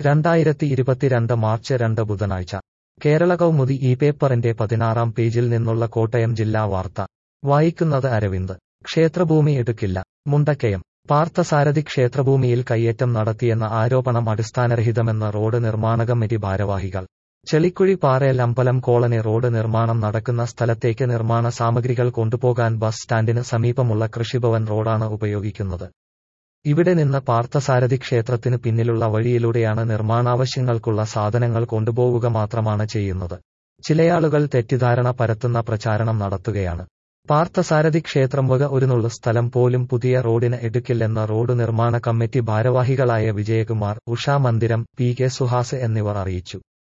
രണ്ടായിരത്തി ഇരുപത്തിരണ്ട് മാർച്ച് രണ്ട് ബുധനാഴ്ച കേരള കൗമുദി ഈ പേപ്പറിന്റെ പതിനാറാം പേജിൽ നിന്നുള്ള കോട്ടയം ജില്ലാ വാർത്ത വായിക്കുന്നത് അരവിന്ദ് ക്ഷേത്രഭൂമി എടുക്കില്ല മുണ്ടക്കയം പാർത്ഥസാരഥി ക്ഷേത്രഭൂമിയിൽ കയ്യേറ്റം നടത്തിയെന്ന ആരോപണം അടിസ്ഥാനരഹിതമെന്ന് റോഡ് നിർമ്മാണ കമ്മിറ്റി ഭാരവാഹികൾ ചെളിക്കുഴി പാറേൽ അമ്പലം കോളനി റോഡ് നിർമ്മാണം നടക്കുന്ന സ്ഥലത്തേക്ക് നിർമ്മാണ സാമഗ്രികൾ കൊണ്ടുപോകാൻ ബസ് സ്റ്റാൻഡിന് സമീപമുള്ള കൃഷിഭവൻ റോഡാണ് ഉപയോഗിക്കുന്നത് ഇവിടെ നിന്ന് പാർത്ഥസാരഥി ക്ഷേത്രത്തിന് പിന്നിലുള്ള വഴിയിലൂടെയാണ് നിർമ്മാണാവശ്യങ്ങൾക്കുള്ള സാധനങ്ങൾ കൊണ്ടുപോവുക മാത്രമാണ് ചെയ്യുന്നത് ചിലയാളുകൾ തെറ്റിദ്ധാരണ പരത്തുന്ന പ്രചാരണം നടത്തുകയാണ് പാർത്ഥസാരഥി ക്ഷേത്രം വക ഒരു നുള്ളു സ്ഥലം പോലും പുതിയ റോഡിന് എടുക്കില്ലെന്ന് റോഡ് നിർമ്മാണ കമ്മിറ്റി ഭാരവാഹികളായ വിജയകുമാർ ഉഷാ മന്ദിരം പി കെ സുഹാസ് എന്നിവർ അറിയിച്ചു